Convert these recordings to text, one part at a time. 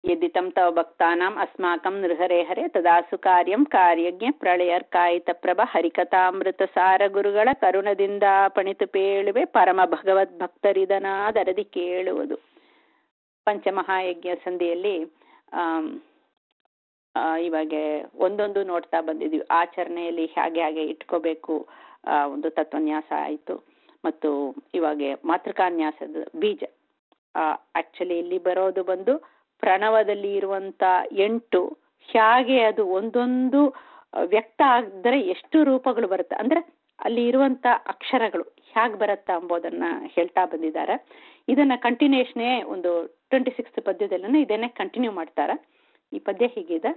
यदितं तव भक्तानाम् अस्माकं नृहरे हरे तदासु कार्यं ಕಾರ್ಯಜ್ಞ ಪ್ರಳಯರ್ಕಾಯಿತ ಪ್ರಭ ಹರಿಕಥಾಮೃತಸಾರ ಗುರುಗಳ ಕರುಣದಿಂದ ಪಣಿತು ಪೇಳುವೆ ಪರಮ ಭಗವದ್ ಭಕ್ತರಿದನಾದರದಿ ಕೇಳುವುದು ಪಂಚಮಹಾಯಜ್ಞ ಸಂಧಿಯಲ್ಲಿ ಆಮ್, ಆ, ಇವಾಗ ಒಂದೊಂದು ನೋಡ್ತಾ ಬಂದಿದ್ವಿ ಆಚರಣೆಯಲ್ಲಿ ಹೇಗೆ ಹಾಗೆ ಇಟ್ಕೋಬೇಕು ಆ, ಒಂದು ತತ್ವನ್ಯಾಸ ಆಯಿತು ಮತ್ತು ಇವಾಗ ಮಾತೃಕಾನ್ಯಾಸದ ಬೀಜ ಆಕ್ಚುಲಿ ಇಲ್ಲಿ ಬರೋದು ಬಂದು ಪ್ರಣವದಲ್ಲಿ ಇರುವಂತ ಎಂಟು ಹೇಗೆ ಅದು ಒಂದೊಂದು ಆ, ವ್ಯಕ್ತ ಆಗಿದ್ರೆ ಎಷ್ಟು ರೂಪಗಳು ಬರುತ್ತೆ ಅಂದ್ರೆ ಅಲ್ಲಿ ಇರುವಂತ ಅಕ್ಷರಗಳು ಹೇಗೆ ಬರುತ್ತಾ ಎಂಬುದನ್ನ ಹೇಳ್ತಾ ಬಂದಿದ್ದಾರೆ ಇದನ್ನ ಕಂಟಿನ್ಯೂಷನೇ ಒಂದು ಟ್ವೆಂಟಿ ಸಿಕ್ಸ್ ಪದ್ಯದಲ್ಲೂ ಇದನ್ನೇ ಕಂಟಿನ್ಯೂ ಮಾಡ್ತಾರೆ ಈ ಪದ್ಯ ಹೀಗಿದೆ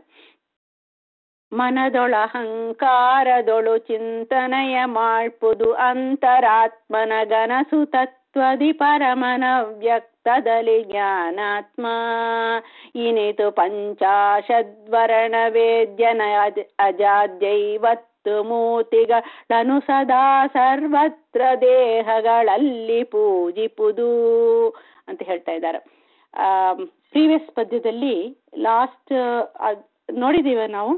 ಮನದೊಳಹಂಕಾರದೊಳು ಚಿಂತನೆಯ ಮಾಡ್ಪುದು ಅಂತರಾತ್ಮನ ಗನಸು ತತ್ವದಿ ಪರಮನ ವ್ಯಕ್ತದಲ್ಲಿ ಜ್ಞಾನಾತ್ಮ ಇನಿತು ಪಂಚಾಶದ್ವರ್ಣ ವೇದ್ಯನ ಅಜ- ಅಜಾದ್ಯೈವತ್ತು ಮೂರ್ತಿಗಳನ್ನು ಸದಾ ಸರ್ವತ್ರ ದೇಹಗಳಲ್ಲಿ ಪೂಜಿಪುದು ಅಂತ ಹೇಳ್ತಾ ಇದ್ದಾರೆ ಪ್ರೀವಿಯಸ್ ಪದ್ಯದಲ್ಲಿ ಲಾಸ್ಟ್ ನೋಡಿದೀವ ನಾವು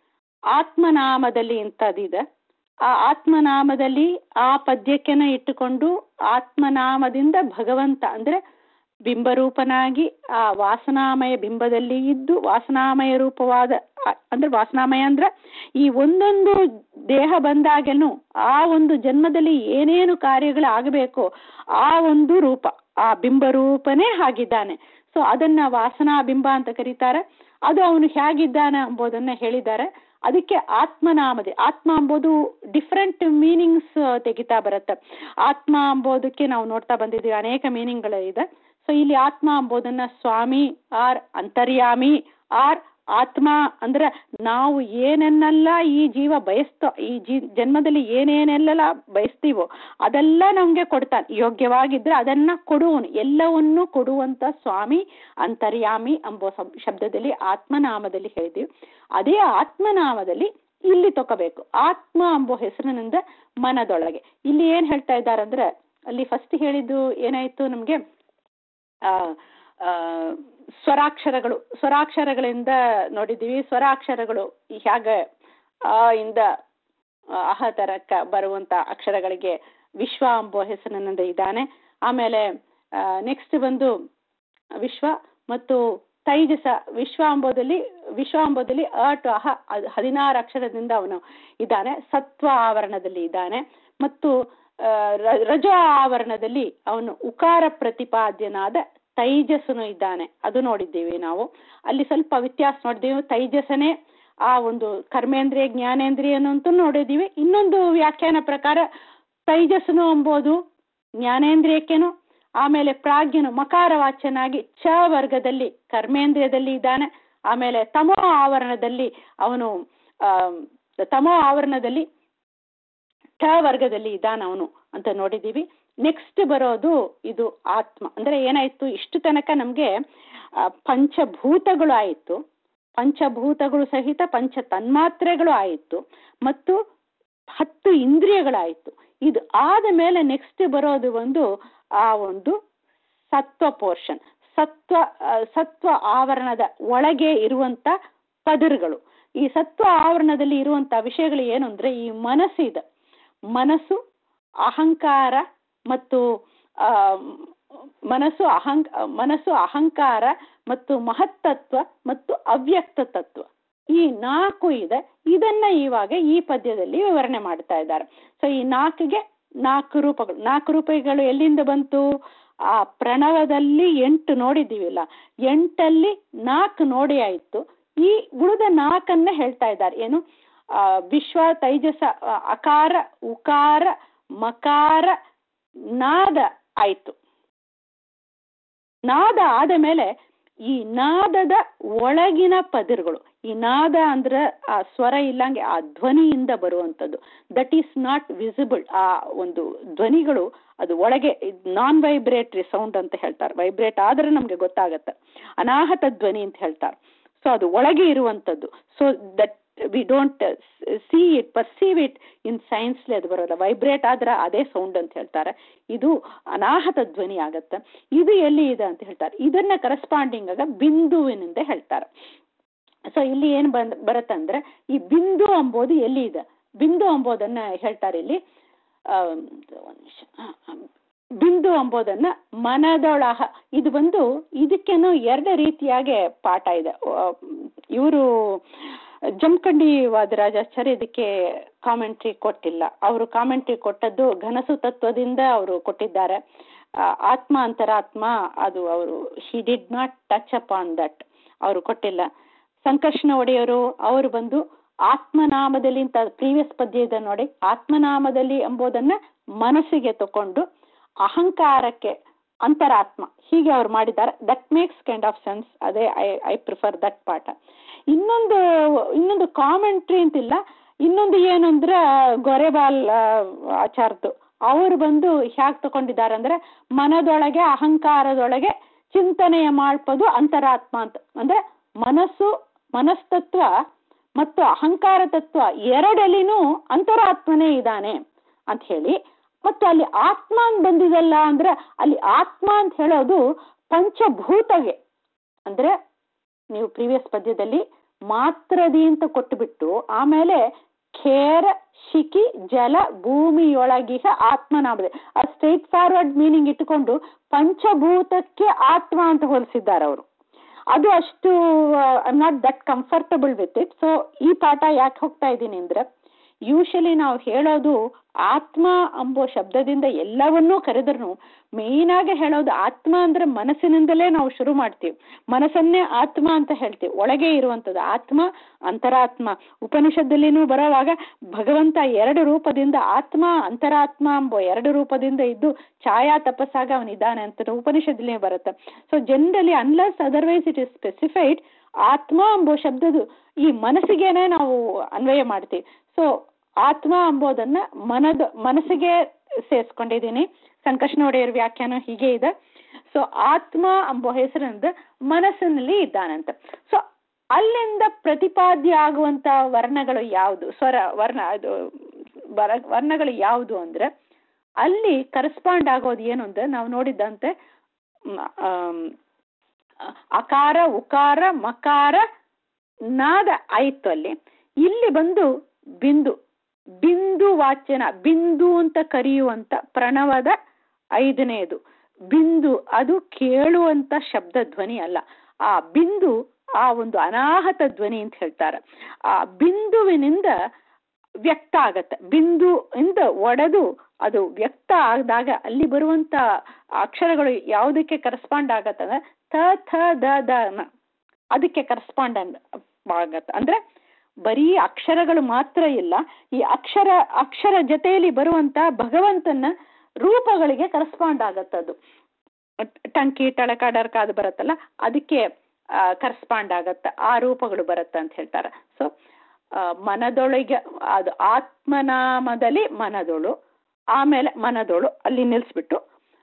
ಆತ್ಮನಾಮದಲ್ಲಿ ಇಂಥದ್ದಿದೆ ಆ ಆತ್ಮನಾಮದಲ್ಲಿ ಆ ಪದ್ಯಕ್ಕೆನ ಇಟ್ಟುಕೊಂಡು ಆತ್ಮನಾಮದಿಂದ ಭಗವಂತ ಅಂದ್ರೆ ಬಿಂಬರೂಪನಾಗಿ ಆ ವಾಸನಾಮಯ ಬಿಂಬದಲ್ಲಿ ಇದ್ದು ವಾಸನಾಮಯ ರೂಪವಾದ ಆ- ಅಂದ್ರೆ ವಾಸನಾಮಯ ಅಂದ್ರೆ ಈ ಒಂದೊಂದು ದೇಹ ಬಂದಾಗೆನು ಆ ಒಂದು ಜನ್ಮದಲ್ಲಿ ಏನೇನು ಕಾರ್ಯಗಳು ಆಗಬೇಕೋ ಆ ಒಂದು ರೂಪ ಆ ಬಿಂಬರೂಪನೇ ಹಾಗಿದ್ದಾನೆ ಸೊ ಅದನ್ನ ವಾಸನಾ ಬಿಂಬ ಅಂತ ಕರೀತಾರೆ ಅದು ಅವನು ಹೇಗಿದ್ದಾನೆ ಎಂಬುದನ್ನ ಹೇಳಿದ್ದಾರೆ ಅದಕ್ಕೆ ಆತ್ಮನಾಮದೆ ಆತ್ಮ ಎಂಬುದು ಡಿಫ್ರೆಂಟ್ ಮೀನಿಂಗ್ಸ್ ತೆಗಿತಾ ಬರುತ್ತೆ ಆತ್ಮ ಎಂಬುದಕ್ಕೆ ನಾವು ನೋಡ್ತಾ ಬಂದಿದ್ದೀವಿ ಅನೇಕ ಮೀನಿಂಗ್ಗಳು ಇದೆ ಸೊ ಇಲ್ಲಿ ಆತ್ಮ ಎಂಬುದನ್ನ ಸ್ವಾಮಿ ಆರ್ ಅಂತರ್ಯಾಮಿ ಆರ್ ಆತ್ಮ ಅಂದ್ರೆ ನಾವು ಏನನ್ನೆಲ್ಲ ಈ ಜೀವ ಬಯಸ್ತೋ ಈ ಜೀ ಜನ್ಮದಲ್ಲಿ ಏನೇನೆಲ್ಲ ಬಯಸ್ತೀವೋ ಅದೆಲ್ಲ ನಮ್ಗೆ ಕೊಡ್ತಾನೆ ಯೋಗ್ಯವಾಗಿದ್ರೆ ಅದನ್ನ ಕೊಡುವನು ಎಲ್ಲವನ್ನೂ ಕೊಡುವಂತ ಸ್ವಾಮಿ ಅಂತರ್ಯಾಮಿ ಎಂಬ ಶಬ್- ಶಬ್ದದಲ್ಲಿ ಆತ್ಮನಾಮದಲ್ಲಿ ಹೇಳಿದೀವಿ ಅದೇ ಆತ್ಮನಾಮದಲ್ಲಿ ಇಲ್ಲಿ ತಗೋಬೇಕು ಆತ್ಮ ಎಂಬ ಹೆಸರಿನಿಂದ ಮನದೊಳಗೆ ಇಲ್ಲಿ ಏನ್ ಹೇಳ್ತಾ ಇದ್ದಾರೆ ಅಂದ್ರೆ ಅಲ್ಲಿ ಫಸ್ಟ್ ಹೇಳಿದ್ದು ಏನಾಯ್ತು ನಮ್ಗೆ ಆ ಆ, ಸ್ವರಾಕ್ಷರಗಳು ಸ್ವರಾಕ್ಷರಗಳಿಂದ ನೋಡಿದ್ದೀವಿ ಸ್ವರಾಕ್ಷರಗಳು ಹೇಗೆ ಆ ಇಂದ ಆ, ಅಹ ತರಕ ಬರುವಂತ ಅಕ್ಷರಗಳಿಗೆ ವಿಶ್ವ ಎಂಬ ಹೆಸರಿನಿಂದ ಇದ್ದಾನೆ ಆಮೇಲೆ ನೆಕ್ಸ್ಟ್ ಬಂದು ವಿಶ್ವ ಮತ್ತು ತೈಜಸ ವಿಶ್ವ ಎಂಬುದಲ್ಲಿ ವಿಶ್ವ ಎಂಬುದಲ್ಲಿ ಅ ಟು ಅಹ ಅದ್ ಹದಿನಾರು ಅಕ್ಷರದಿಂದ ಅವನು ಇದ್ದಾನೆ ಸತ್ವ ಆವರಣದಲ್ಲಿ ಇದ್ದಾನೆ ಮತ್ತು ಆ, ರ- ರಜ ಆವರಣದಲ್ಲಿ ಅವನು ಉಕಾರ ಪ್ರತಿಪಾದ್ಯನಾದ ತೈಜಸ್ಸನು ಇದ್ದಾನೆ ಅದು ನೋಡಿದ್ದೀವಿ ನಾವು ಅಲ್ಲಿ ಸ್ವಲ್ಪ ವ್ಯತ್ಯಾಸ ನೋಡಿದ್ದೀವಿ ತೈಜಸನೇ ಆ ಒಂದು ಕರ್ಮೇಂದ್ರಿಯ ಜ್ಞಾನೇಂದ್ರಿಯನು ಅಂತ ನೋಡಿದ್ದೀವಿ ಇನ್ನೊಂದು ವ್ಯಾಖ್ಯಾನ ಪ್ರಕಾರ ತೈಜಸ್ಸನು ಎಂಬುದು ಜ್ಞಾನೇಂದ್ರಿಯಕ್ಕೇನು ಆಮೇಲೆ ಪ್ರಾಜ್ಞನು ಮಕಾರ ವಾಚ್ಯನಾಗಿ ಚ ವರ್ಗದಲ್ಲಿ ಕರ್ಮೇಂದ್ರಿಯದಲ್ಲಿ ಇದ್ದಾನೆ ಆಮೇಲೆ ತಮೋ ಆವರಣದಲ್ಲಿ ಅವನು ಆ ತಮೋ ಆವರಣದಲ್ಲಿ ಠ ವರ್ಗದಲ್ಲಿ ಇದ್ದಾನ ಅವನು ಅಂತ ನೋಡಿದೀವಿ ನೆಕ್ಸ್ಟ್ ಬರೋದು ಇದು ಆತ್ಮ ಅಂದ್ರೆ ಏನಾಯ್ತು ಇಷ್ಟು ತನಕ ನಮ್ಗೆ ಆ, ಪಂಚಭೂತಗಳು ಆಯಿತು ಪಂಚಭೂತಗಳು ಸಹಿತ ಪಂಚ ತನ್ಮಾತ್ರೆಗಳು ಆಯಿತು ಮತ್ತು ಹತ್ತು ಇಂದ್ರಿಯಗಳಾಯಿತು ಇದು ಆದ ಮೇಲೆ ನೆಕ್ಸ್ಟ್ ಬರೋದು ಒಂದು ಆ ಒಂದು ಸತ್ವ ಪೋರ್ಷನ್ ಸತ್ವ ಆ, ಸತ್ವ ಆವರಣದ ಒಳಗೆ ಇರುವಂತ ಪದರುಗಳು ಈ ಸತ್ವ ಆವರಣದಲ್ಲಿ ಇರುವಂತ ವಿಷಯಗಳು ಏನು ಅಂದ್ರೆ ಈ ಮನಸ್ಸಿದೆ ಮನಸ್ಸು ಅಹಂಕಾರ ಮತ್ತು ಆ, ಮನಸ್ಸು ಅಹಂಕ ಮನಸ್ಸು ಅಹಂಕಾರ ಮತ್ತು ಮಹತ್ತತ್ವ ಮತ್ತು ಅವ್ಯಕ್ತ ತತ್ವ ಈ ನಾಲ್ಕು ಇದೆ ಇದನ್ನ ಇವಾಗ ಈ ಪದ್ಯದಲ್ಲಿ ವಿವರಣೆ ಮಾಡ್ತಾ ಇದ್ದಾರೆ ಸೊ ಈ ನಾಲ್ಕಿಗೆ ನಾಲ್ಕು ರೂಪಗಳು ನಾಲ್ಕು ರೂಪಗಳು ಎಲ್ಲಿಂದ ಬಂತು ಆ ಪ್ರಣವದಲ್ಲಿ ಎಂಟು ನೋಡಿದ್ದೀವಿಲ್ಲ ಎಂಟಲ್ಲಿ ನಾಲ್ಕು ನೋಡಿ ಆಯ್ತು ಈ ಉಳಿದ ನಾಲ್ಕನ್ನ ಹೇಳ್ತಾ ಇದ್ದಾರೆ ಏನು ಆ, ವಿಶ್ವ ತೈಜಸ ಆ, ಅಕಾರ ಉಕಾರ ಮಕಾರ ನಾದ ಆಯ್ತು ನಾದ ಆದ ಮೇಲೆ ಈ ನಾದದ ಒಳಗಿನ ಪದರುಗಳು ಈ ನಾದ ಅಂದ್ರೆ ಆ ಸ್ವರ ಇಲ್ಲಂಗೆ ಆ ಧ್ವನಿಯಿಂದ ಬರುವಂಥದ್ದು ದಟ್ ಈಸ್ ನಾಟ್ ವಿಸಿಬಲ್ ಆ ಒಂದು ಧ್ವನಿಗಳು ಅದು ಒಳಗೆ ನಾನ್ ವೈಬ್ರೇಟರಿ ಸೌಂಡ್ ಅಂತ ಹೇಳ್ತಾರೆ ವೈಬ್ರೇಟ್ ಆದ್ರೆ ನಮ್ಗೆ ಗೊತ್ತಾಗತ್ತೆ ಅನಾಹತ ಧ್ವನಿ ಅಂತ ಹೇಳ್ತಾರೆ ಸೊ ಅದು ಒಳಗೆ ಇರುವಂಥದ್ದು so that we don't see it perceive it in ಸೈನ್ಸ್ಲಿ ಅದು ಬರೋಲ್ಲ ವೈಬ್ರೇಟ್ ಆದ್ರೆ ಅದೇ ಸೌಂಡ್ ಅಂತ ಹೇಳ್ತಾರೆ ಇದು ಅನಾಹತ ಧ್ವನಿ ಆಗತ್ತೆ ಇದು ಎಲ್ಲಿ ಇದೆ ಅಂತ ಹೇಳ್ತಾರೆ ಇದನ್ನ ಕರೆಸ್ಪಾಂಡಿಂಗ್ ಆಗ ಬಿಂದುವಿನಿಂದ ಹೇಳ್ತಾರೆ ಸೊ ಇಲ್ಲಿ ಏನ್ ಬಂದ್ ಬರುತ್ತಂದ್ರೆ ಈ ಬಿಂದು ಅಂಬೋದು ಎಲ್ಲಿ ಇದೆ ಬಿಂದು ಅಂಬೋದನ್ನ ಹೇಳ್ತಾರೆ ಇಲ್ಲಿ ಆ, ಒಂದ್ ನಿಮಿಷ ಆ, ಆ, ಬಿಂದು ಅಂಬೋದನ್ನ ಮನದೊಳಹ ಇದು ಬಂದು ಇದಕ್ಕೇನು ಎರಡು ರೀತಿಯಾಗಿ ಪಾಠ ಇದೆ ಇವರು ಜಮಖಂಡಿ ವಾದರಾಜಾಚಾರ್ಯ ಇದಕ್ಕೆ ಕಾಮೆಂಟ್ರಿ ಕೊಟ್ಟಿಲ್ಲ ಅವರು ಕಾಮೆಂಟ್ರಿ ಕೊಟ್ಟದ್ದು ಘನಸು ತತ್ವದಿಂದ ಅವರು ಕೊಟ್ಟಿದ್ದಾರೆ ಆ, ಆತ್ಮ ಅಂತರಾತ್ಮ ಅದು ಅವರು he did not touch up on that ಅವರು ಕೊಟ್ಟಿಲ್ಲ ಸಂಕರ್ಷಣ ಒಡೆಯರು ಅವರು ಬಂದು ಆತ್ಮನಾಮದಲ್ಲಿ ಅಂತ ಪ್ರೀವಿಯಸ್ ಪದ್ಯ ಇದೆ ನೋಡಿ ಆತ್ಮನಾಮದಲ್ಲಿ ಎಂಬುದನ್ನ ಮನಸ್ಸಿಗೆ ತಕೊಂಡು ಅಹಂಕಾರಕ್ಕೆ ಅಂತರಾತ್ಮ ಹೀಗೆ ಅವ್ರು ಮಾಡಿದ್ದಾರೆ that makes kind of sense ಅದೇ ಐ ಐ ಪ್ರಿಫರ್ ದಟ್ ಪಾಠ ಇನ್ನೊಂದು ಇನ್ನೊಂದು ಕಾಮೆಂಟ್ರಿ ಅಂತಿಲ್ಲ ಇನ್ನೊಂದು ಏನು ಅಂದ್ರೆ ಗೊರೆಬಾಲ್ ಆ, ಆಚಾರ್ದು ಅವರು ಬಂದು ಹ್ಯಾಕ್ ತಗೊಂಡಿದ್ದಾರೆ ಅಂದ್ರೆ ಮನದೊಳಗೆ ಅಹಂಕಾರದೊಳಗೆ ಚಿಂತನೆಯ ಮಾಡ್ಪದು ಅಂತರಾತ್ಮ ಅಂತ ಅಂದ್ರೆ ಮನಸ್ಸು ಮನಸ್ತತ್ವ ಮತ್ತು ಅಹಂಕಾರ ತತ್ವ ಎರಡಲ್ಲಿನೂ ಅಂತರಾತ್ಮನೇ ಇದ್ದಾನೆ ಅಂತ ಹೇಳಿ ಮತ್ತು ಅಲ್ಲಿ ಆತ್ಮ ಅಂತ ಬಂದಿದಲ್ಲ ಅಂದ್ರೆ ಅಲ್ಲಿ ಆತ್ಮ ಅಂತ ಹೇಳೋದು ಪಂಚಭೂತಗೆ ಅಂದ್ರೆ ನೀವು ಪ್ರೀವಿಯಸ್ ಪದ್ಯದಲ್ಲಿ ಮಾತ್ರದಿ ಅಂತ ಕೊಟ್ಟುಬಿಟ್ಟು ಆಮೇಲೆ ಖೇರ ಶಿಖಿ ಜಲ ಭೂಮಿಯೊಳಗಿಹ ಆತ್ಮನಾಮದೆ ಆ ಸ್ಟ್ರೈಟ್ ಫಾರ್ವರ್ಡ್ ಮೀನಿಂಗ್ ಇಟ್ಟುಕೊಂಡು ಪಂಚಭೂತಕ್ಕೆ ಆತ್ಮ ಅಂತ ಹೋಲಿಸಿದ್ದಾರೆ ಅವರು ಅದು ಅಷ್ಟು I not that comfortable with it so ಈ ಪಾಠ ಯಾಕೆ ಹೋಗ್ತಾ ಇದ್ದೀನಿ ಅಂದ್ರೆ ಯೂಶಲಿ ನಾವು ಹೇಳೋದು ಆತ್ಮ ಎಂಬೋ ಶಬ್ದದಿಂದ ಎಲ್ಲವನ್ನೂ ಕರೆದ್ರು ಮೇನ್ ಆಗಿ ಹೇಳೋದು ಆತ್ಮ ಅಂದ್ರೆ ಮನಸ್ಸಿನಿಂದಲೇ ನಾವು ಶುರು ಮಾಡ್ತೀವಿ ಮನಸ್ಸನ್ನೇ ಆತ್ಮ ಅಂತ ಹೇಳ್ತೀವಿ ಒಳಗೆ ಇರುವಂತದ್ದು ಆತ್ಮ ಅಂತರಾತ್ಮ ಉಪನಿಷತ್ತಲ್ಲಿನೂ ಬರೋವಾಗ ಭಗವಂತ ಎರಡು ರೂಪದಿಂದ ಆತ್ಮ ಅಂತರಾತ್ಮ ಎಂಬ ಎರಡು ರೂಪದಿಂದ ಇದ್ದು ಛಾಯಾ ತಪಸ್ಸಾಗ ಅವನಿದ್ದಾನೆ ಅಂತ ಉಪನಿಷತ್ತಲ್ಲಿ ಬರುತ್ತೆ so generally unless otherwise it is specified ಆತ್ಮ ಎಂಬೋ ಶಬ್ದದು ಈ ಮನಸ್ಸಿಗೆನೆ ನಾವು ಅನ್ವಯ ಮಾಡ್ತೀವಿ ಸೊ ಆತ್ಮ ಎಂಬುದನ್ನ ಮನದ ಮನಸ್ಸಿಗೆ ಸೇರಿಸ್ಕೊಂಡಿದ್ದೀನಿ ಸಂಕಷ್ಣ ಒಡೆಯರ್ ವ್ಯಾಖ್ಯಾನ ಹೀಗೆ ಇದೆ ಸೊ ಆತ್ಮ ಎಂಬ ಹೆಸರಿಂದ ಮನಸ್ಸಿನಲ್ಲಿ ಇದ್ದಾನಂತ ಸೊ ಅಲ್ಲಿಂದ ಪ್ರತಿಪಾದ್ಯ ಆಗುವಂತ ವರ್ಣಗಳು ಯಾವುದು ಸ್ವರ ವರ್ಣ ಅದು ವರ ವರ್ಣಗಳು ಯಾವುದು ಅಂದ್ರೆ ಅಲ್ಲಿ ಕರೆಸ್ಪಾಂಡ್ ಆಗೋದು ಏನು ಅಂದ್ರೆ ನಾವು ನೋಡಿದ್ದಂತೆ ಮ್, ಆಮ್, ಅಕಾರ ಉಕಾರ ಮಕಾರ ನಾದ ಆಯ್ತು ಅಲ್ಲಿ ಇಲ್ಲಿ ಬಂದು ಬಿಂದು ಬಿಂದು ವಾಚನ ಬಿಂದು ಅಂತ ಕರೆಯುವಂತ ಪ್ರಣವದ ಐದನೆಯದು ಬಿಂದು ಅದು ಕೇಳುವಂತ ಶಬ್ದ ಧ್ವನಿ ಅಲ್ಲ ಆ ಬಿಂದು ಆ ಒಂದು ಅನಾಹತ ಧ್ವನಿ ಅಂತ ಹೇಳ್ತಾರೆ ಆ ಬಿಂದುವಿನಿಂದ ವ್ಯಕ್ತ ಆಗತ್ತೆ ಬಿಂದು ಇಂದ ಒಡೆದು ಅದು ವ್ಯಕ್ತ ಆದಾಗ ಅಲ್ಲಿ ಬರುವಂತ ಅಕ್ಷರಗಳು ಯಾವುದಕ್ಕೆ ಕರೆಸ್ಪಾಂಡ್ ಆಗತ್ತಂದ್ರೆ ಥ ಥ ದ ದ ನ ಅದಕ್ಕೆ ಕರೆಸ್ಪಾಂಡ್ ಆಗತ್ತೆ ಅಂದ್ರೆ ಬರೀ ಅಕ್ಷರಗಳು ಮಾತ್ರ ಇಲ್ಲ ಈ ಅಕ್ಷರ ಅಕ್ಷರ ಜೊತೆಯಲ್ಲಿ ಬರುವಂತ ಭಗವಂತನ ರೂಪಗಳಿಗೆ ಕರೆಸ್ಪಾಂಡ್ ಆಗತ್ತದು ಟಂಕಿ ಟಳಕ ಡರ್ಕ ಅದು ಬರುತ್ತಲ್ಲ ಅದಕ್ಕೆ ಕರೆಸ್ಪಾಂಡ್ ಆಗತ್ತ ಆ ರೂಪಗಳು ಬರುತ್ತೆ ಅಂತ ಹೇಳ್ತಾರೆ ಸೊ ಮನದೊಳಗೆ ಅದು ಆತ್ಮನಾಮದಲ್ಲಿ ಮನದೊಳು ಆಮೇಲೆ ಮನದೊಳು ಅಲ್ಲಿ ನಿಲ್ಲಿಸ್ಬಿಟ್ಟು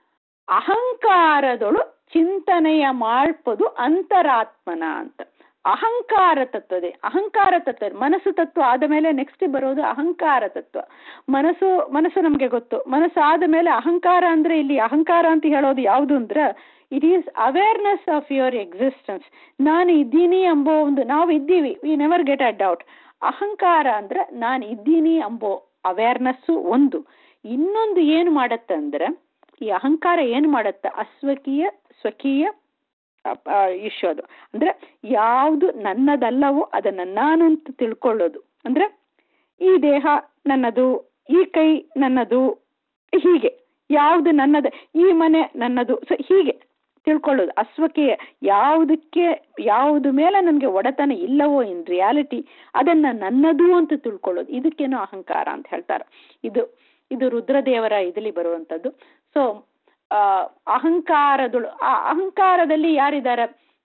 ಅಹಂಕಾರದೊಳು ಚಿಂತನೆಯ ಮಾಡ್ಪದು ಅಂತರಾತ್ಮನ ಅಂತ ಅಹಂಕಾರ ತತ್ವದೇ ಅಹಂಕಾರ ತತ್ವ ಮನಸ್ಸು ತತ್ವ ಆದ ಮೇಲೆ ನೆಕ್ಸ್ಟ್ ಬರೋದು ಅಹಂಕಾರ ತತ್ವ ಮನಸ್ಸು ಮನಸ್ಸು ನಮ್ಗೆ ಗೊತ್ತು ಮನಸ್ಸು ಆದ ಮೇಲೆ ಅಹಂಕಾರ ಅಂದ್ರೆ ಇಲ್ಲಿ ಅಹಂಕಾರ ಅಂತ ಹೇಳೋದು ಯಾವುದು ಅಂದ್ರೆ it is awareness of your existence ನಾನು ಇದ್ದೀನಿ ಎಂಬೋ ಒಂದು ನಾವು ಇದ್ದೀವಿ we never get a doubt ಅಹಂಕಾರ ಅಂದ್ರೆ ನಾನು ಇದ್ದೀನಿ ಎಂಬೋ ಅವೇರ್ನೆಸ್ಸು ಒಂದು ಇನ್ನೊಂದು ಏನು ಮಾಡತ್ತೆ ಅಂದ್ರೆ ಈ ಅಹಂಕಾರ ಏನು ಮಾಡತ್ತೆ ಅಸ್ವಕೀಯ ಸ್ವಕೀಯ ಇಶ್ಯೋದು ಅಂದ್ರೆ ಯಾವುದು ನನ್ನದಲ್ಲವೋ ಅದನ್ನ ನಾನು ಅಂತ ತಿಳ್ಕೊಳ್ಳೋದು ಅಂದ್ರೆ ಈ ದೇಹ ನನ್ನದು ಈ ಕೈ ನನ್ನದು ಹೀಗೆ ಯಾವುದು ನನ್ನದು ಈ ಮನೆ ನನ್ನದು ಸೊ ಹೀಗೆ ತಿಳ್ಕೊಳ್ಳೋದು ಅಸ್ವಕೀಯ ಯಾವುದಕ್ಕೆ ಯಾವುದು ಮೇಲೆ ನನಗೆ ಒಡೆತನ ಇಲ್ಲವೋ ಇನ್ ರಿಯಾಲಿಟಿ ಅದನ್ನ ನನ್ನದು ಅಂತ ತಿಳ್ಕೊಳ್ಳೋದು ಇದಕ್ಕೇನೋ ಅಹಂಕಾರ ಅಂತ ಹೇಳ್ತಾರೆ ಇದು ಇದು ರುದ್ರದೇವರ ಇದರಲ್ಲಿ ಬರುವಂಥದ್ದು ಸೊ ಆ ಅಹಂಕಾರದಳು ಆ ಅಹಂಕಾರದಲ್ಲಿ ಯಾರಿದ್ದಾರೆ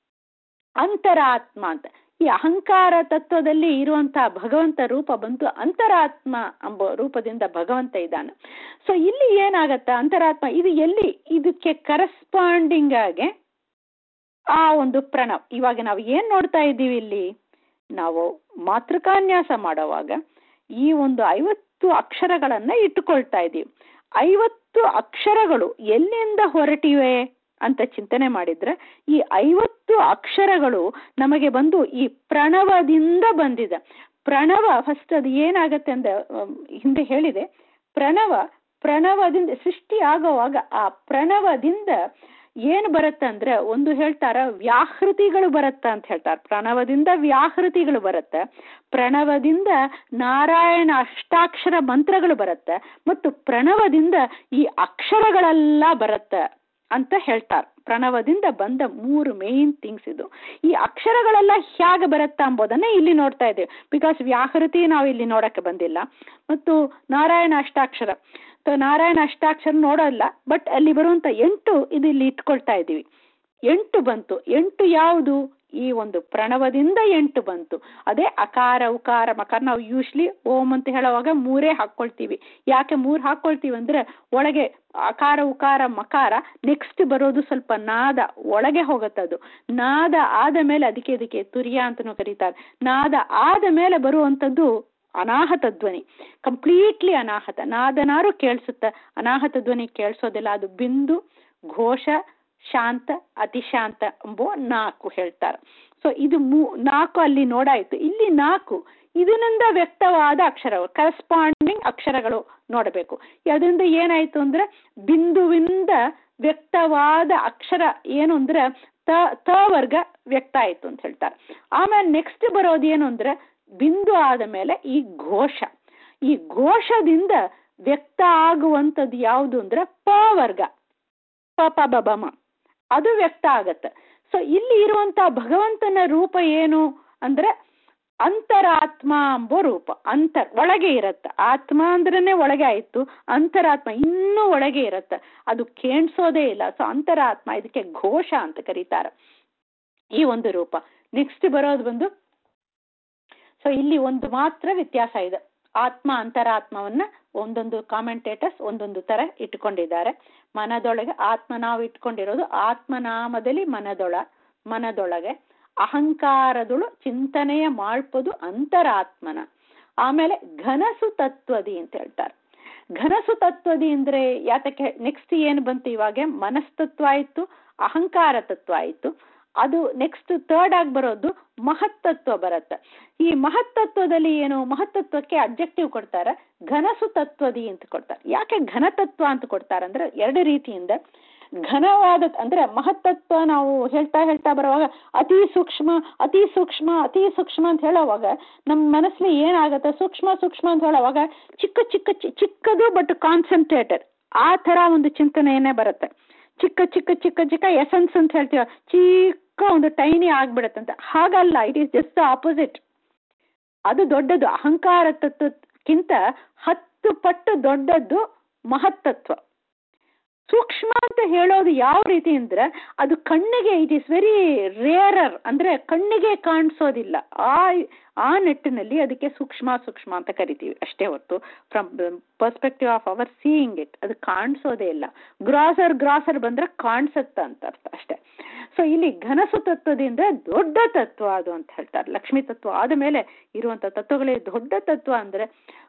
ಅಂತರಾತ್ಮ ಅಂತ ಈ ಅಹಂಕಾರ ತತ್ವದಲ್ಲಿ ಇರುವಂತಹ ಭಗವಂತ ರೂಪ ಬಂತು ಅಂತರಾತ್ಮ ಎಂಬ ರೂಪದಿಂದ ಭಗವಂತ ಇದ್ದಾನೆ ಸೊ ಇಲ್ಲಿ ಏನಾಗತ್ತ ಅಂತರಾತ್ಮ ಇದು ಎಲ್ಲಿ ಇದಕ್ಕೆ ಕರೆಸ್ಪಾಂಡಿಂಗ್ ಆಗಿ ಆ ಒಂದು ಪ್ರಣವ್ ಇವಾಗ ನಾವು ಏನ್ ನೋಡ್ತಾ ಇದ್ದೀವಿ ಇಲ್ಲಿ ನಾವು ಮಾತೃಕಾನ್ಯಾಸ ಮಾಡುವಾಗ ಈ ಒಂದು ಐವತ್ತು ಅಕ್ಷರಗಳನ್ನ ಇಟ್ಟುಕೊಳ್ತಾ ಇದ್ದೀವಿ ಐವತ್ತು ಅಕ್ಷರಗಳು ಎಲ್ಲಿಂದ ಹೊರಟಿವೆ ಅಂತ ಚಿಂತನೆ ಮಾಡಿದ್ರೆ ಈ ಐವತ್ತು ಅಕ್ಷರಗಳು ನಮಗೆ ಬಂದು ಈ ಪ್ರಣವದಿಂದ ಬಂದಿದೆ ಪ್ರಣವ ಫಸ್ಟ್ ಅದು ಏನಾಗತ್ತೆ ಅಂದ್ರೆ ಹಿಂದೆ ಹೇಳಿದೆ ಪ್ರಣವ ಪ್ರಣವದಿಂದ ಸೃಷ್ಟಿ ಆಗುವಾಗ ಆ ಪ್ರಣವದಿಂದ ಏನು ಬರುತ್ತೆ ಅಂದ್ರೆ ಒಂದು ಹೇಳ್ತಾರ ವ್ಯಾಹೃತಿಗಳು ಬರುತ್ತ ಅಂತ ಹೇಳ್ತಾರೆ ಪ್ರಣವದಿಂದ ವ್ಯಾಹೃತಿಗಳು ಬರುತ್ತೆ ಪ್ರಣವದಿಂದ ನಾರಾಯಣ ಅಷ್ಟಾಕ್ಷರ ಮಂತ್ರಗಳು ಬರುತ್ತೆ ಮತ್ತು ಪ್ರಣವದಿಂದ ಈ ಅಕ್ಷರಗಳೆಲ್ಲ ಬರುತ್ತೆ ಅಂತ ಹೇಳ್ತಾರೆ ಪ್ರಣವದಿಂದ ಬಂದ ಮೂರು ಮೇನ್ ಥಿಂಗ್ಸ್ ಇದು ಈ ಅಕ್ಷರಗಳೆಲ್ಲ ಹೇಗೆ ಬರುತ್ತಾ ಎಂಬುದನ್ನ ಇಲ್ಲಿ ನೋಡ್ತಾ ಇದ್ದೇವೆ ಬಿಕಾಸ್ ವ್ಯಾಹೃತಿ ನಾವು ಇಲ್ಲಿ ನೋಡಕ್ಕೆ ಬಂದಿಲ್ಲ ಮತ್ತು ನಾರಾಯಣ ಅಷ್ಟಾಕ್ಷರ ನಾರಾಯಣ ಅಷ್ಟಾಕ್ಷರ ನೋಡೋಲ್ಲ ಬಟ್ ಅಲ್ಲಿ ಬರುವಂತ ಎಂಟು ಇದು ಇಲ್ಲಿ ಇಟ್ಕೊಳ್ತಾ ಇದ್ದೀವಿ ಎಂಟು ಬಂತು ಎಂಟು ಯಾವುದು ಈ ಒಂದು ಪ್ರಣವದಿಂದ ಎಂಟು ಬಂತು ಅದೇ ಅಕಾರ ಉಕಾರ ಮಕಾರ ನಾವು ಯೂಶ್ಲಿ ಓಂ ಅಂತ ಹೇಳುವಾಗ ಮೂರೇ ಹಾಕೊಳ್ತೀವಿ ಯಾಕೆ ಮೂರ್ ಹಾಕೊಳ್ತೀವಿ ಅಂದ್ರೆ ಒಳಗೆ ಅಕಾರ ಉಕಾರ ಮಕಾರ ನೆಕ್ಸ್ಟ್ ಬರೋದು ಸ್ವಲ್ಪ ನಾದ ಒಳಗೆ ಹೋಗುತ್ತದು ನಾದ ಆದ ಮೇಲೆ ಅದಕ್ಕೆ ಅದಕ್ಕೆ ತುರಿಯ ಅಂತನೂ ಕರೀತಾರೆ ನಾದ ಆದ ಮೇಲೆ ಬರುವಂಥದ್ದು ಅನಾಹತ ಧ್ವನಿ ಕಂಪ್ಲೀಟ್ಲಿ ಅನಾಹತ ನಾದನಾರು ಕೇಳಿಸುತ್ತೆ ಅನಾಹತ ಧ್ವನಿ ಕೇಳಿಸೋದಿಲ್ಲ ಅದು ಬಿಂದು ಘೋಷ ಶಾಂತ ಅತಿಶಾಂತ ಎಂಬೋ ನಾಲ್ಕು ಹೇಳ್ತಾರೆ ಸೊ ಇದು ಮೂ ನಾಲ್ಕು ಅಲ್ಲಿ ನೋಡಾಯ್ತು ಇಲ್ಲಿ ನಾಲ್ಕು ಇದರಿಂದ ವ್ಯಕ್ತವಾದ ಅಕ್ಷರಗಳು ಕರೆಸ್ಪಾಂಡಿಂಗ್ ಅಕ್ಷರಗಳು ನೋಡಬೇಕು ಅದರಿಂದ ಏನಾಯ್ತು ಅಂದ್ರೆ ಬಿಂದುವಿಂದ ವ್ಯಕ್ತವಾದ ಅಕ್ಷರ ಏನು ಅಂದ್ರೆ ತ ತ ವರ್ಗ ವ್ಯಕ್ತ ಆಯ್ತು ಅಂತ ಹೇಳ್ತಾರೆ ಆಮೇಲೆ ನೆಕ್ಸ್ಟ್ ಬರೋದು ಏನು ಅಂದ್ರೆ ಬಿಂದು ಆದ ಮೇಲೆ ಈ ಘೋಷ ಈ ಘೋಷದಿಂದ ವ್ಯಕ್ತ ಆಗುವಂಥದ್ದು ಯಾವುದು ಅಂದ್ರೆ ಪ ವರ್ಗ ಪ ಪ ಬ ಬ ಮ ಅದು ವ್ಯಕ್ತ ಆಗತ್ತೆ ಸೊ ಇಲ್ಲಿ ಇರುವಂತ ಭಗವಂತನ ರೂಪ ಏನು ಅಂದ್ರೆ ಅಂತರಾತ್ಮ ಎಂಬೋ ರೂಪ ಅಂತರ್ ಒಳಗೆ ಇರತ್ತ ಆತ್ಮ ಅಂದ್ರೇನೆ ಒಳಗೆ ಆಯ್ತು ಅಂತರಾತ್ಮ ಇನ್ನೂ ಒಳಗೆ ಇರತ್ತ ಅದು ಕೇಣಿಸೋದೇ ಇಲ್ಲ ಸೊ ಅಂತರಾತ್ಮ ಇದಕ್ಕೆ ಘೋಷ ಅಂತ ಕರೀತಾರೆ ಈ ಒಂದು ರೂಪ ನೆಕ್ಸ್ಟ್ ಬರೋದು ಬಂದು ಸೊ ಇಲ್ಲಿ ಒಂದು ಮಾತ್ರ ವ್ಯತ್ಯಾಸ ಇದೆ ಆತ್ಮ ಅಂತರಾತ್ಮವನ್ನ ಒಂದೊಂದು ಕಾಮೆಂಟೇಟರ್ಸ್ ಒಂದೊಂದು ತರ ಇಟ್ಕೊಂಡಿದ್ದಾರೆ ಮನದೊಳಗೆ ಆತ್ಮ ನಾವು ಇಟ್ಕೊಂಡಿರೋದು ಆತ್ಮನಾಮದಲ್ಲಿ ಮನದೊಳ ಮನದೊಳಗೆ ಅಹಂಕಾರದಳು ಚಿಂತನೆಯ ಮಾಡ್ಪದು ಅಂತರಾತ್ಮನ ಆಮೇಲೆ ಘನಸು ತತ್ವದಿ ಅಂತ ಹೇಳ್ತಾರೆ ಘನಸು ತತ್ವದಿ ಅಂದ್ರೆ ಯಾತಕ್ಕೆ ನೆಕ್ಸ್ಟ್ ಏನು ಬಂತು ಇವಾಗ ಮನಸ್ತತ್ವ ಆಯ್ತು ಅಹಂಕಾರ ತತ್ವ ಆಯ್ತು ಅದು ನೆಕ್ಸ್ಟ್ ಥರ್ಡ್ ಆಗಿ ಬರೋದು ಮಹತ್ತತ್ವ ಬರುತ್ತೆ ಈ ಮಹತ್ತತ್ವದಲ್ಲಿ ಏನು ಮಹತ್ತತ್ವಕ್ಕೆ ಅಬ್ಜೆಕ್ಟಿವ್ ಕೊಡ್ತಾರೆ ಘನಸು ತತ್ವದಿ ಅಂತ ಕೊಡ್ತಾರೆ ಯಾಕೆ ಘನತತ್ವ ಅಂತ ಕೊಡ್ತಾರೆ ಅಂದ್ರೆ ಎರಡು ರೀತಿಯಿಂದ ಘನವಾದ ಅಂದ್ರೆ ಮಹತ್ತತ್ವ ನಾವು ಹೇಳ್ತಾ ಹೇಳ್ತಾ ಬರುವಾಗ ಅತಿ ಸೂಕ್ಷ್ಮ ಅತಿ ಸೂಕ್ಷ್ಮ ಅತಿ ಸೂಕ್ಷ್ಮ ಅಂತ ಹೇಳೋವಾಗ ನಮ್ಮ ಮನಸ್ಸಲ್ಲಿ ಏನಾಗುತ್ತೆ ಸೂಕ್ಷ್ಮ ಸೂಕ್ಷ್ಮ ಅಂತ ಹೇಳೋವಾಗ ಚಿಕ್ಕ ಚಿಕ್ಕ ಚಿಕ್ಕದು ಬಟ್ ಕಾನ್ಸಂಟ್ರೇಟೆಡ್ ಆ ತರ ಒಂದು ಚಿಂತನೆಯನ್ನೇ ಬರುತ್ತೆ ಚಿಕ್ಕ ಚಿಕ್ಕ ಚಿಕ್ಕ ಚಿಕ್ಕ ಎಸೆನ್ಸ್ ಅಂತ ಹೇಳ್ತೀವ ಚಿಕ್ಕ ಒಂದು ಟೈನಿ ಆಗ್ಬಿಡತ್ತಂತ ಹಾಗಲ್ಲ ಇಟ್ ಈಸ್ ಜಸ್ಟ್ ಆಪೋಸಿಟ್ ಅದು ದೊಡ್ಡದು ಅಹಂಕಾರ ತತ್ವಕ್ಕಿಂತ ಹತ್ತು ಪಟ್ಟು ದೊಡ್ಡದ್ದು ಮಹತ್ತತ್ವ ಸೂಕ್ಷ್ಮ ಅಂತ ಹೇಳೋದು ಯಾವ ರೀತಿ ಅಂದ್ರೆ ಅದು ಕಣ್ಣಿಗೆ ಇಟ್ ಈಸ್ ವೆರಿ ರೇರರ್ ಅಂದ್ರೆ ಕಣ್ಣಿಗೆ ಕಾಣಿಸೋದಿಲ್ಲ ಆ ಆ ನಿಟ್ಟಿನಲ್ಲಿ ಅದಕ್ಕೆ ಸೂಕ್ಷ್ಮ ಸೂಕ್ಷ್ಮ ಅಂತ ಕರಿತೀವಿ ಅಷ್ಟೇ ಹೊತ್ತು from perspective of our seeing it ಅದು ಕಾಣಿಸೋದೇ ಇಲ್ಲ ಗ್ರಾಸರ್ ಗ್ರಾಸರ್ ಬಂದ್ರೆ ಕಾಣಿಸುತ್ತ ಅಂತ ಅರ್ಥ ಅಷ್ಟೇ ಸೊ ಇಲ್ಲಿ ಘನಸು ತತ್ವದಿಂದ ದೊಡ್ಡ ತತ್ವ ಅದು ಅಂತ ಹೇಳ್ತಾರೆ ಲಕ್ಷ್ಮೀ ತತ್ವ ಆದ ಮೇಲೆ ಇರುವಂತ ತತ್ವಗಳೇ ದೊಡ್ಡ ತತ್ವ ಅಂದ್ರೆ